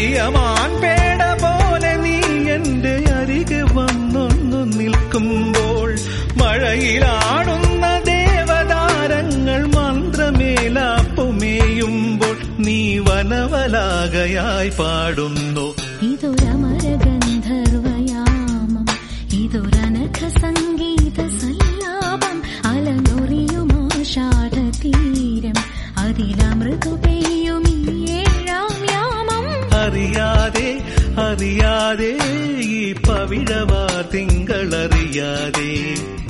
മാൻപേട പോലെ നീ എന്റെ അരികെ വന്നൊന്നു നിൽക്കുമ്പോൾ മഴയിലാടുന്ന ദേവതാരങ്ങൾ മന്ത്രമേലാപ്പുമേയുമ്പോൾ നീ വനവലാകയായി പാടുന്നു ഇതൊരമരഗന്ധർവയാമം ഇതൊരനഘ സംഗീത സല്ലാപം അലനൊറിയുമാഷാഢതീരം അതിലമൃതു പെയ്യും ഈ ഏഴാം യാമം അറിയാതെ അറിയാതെ ഈ പവിഴവാർ തിങ്കളറിയാതെ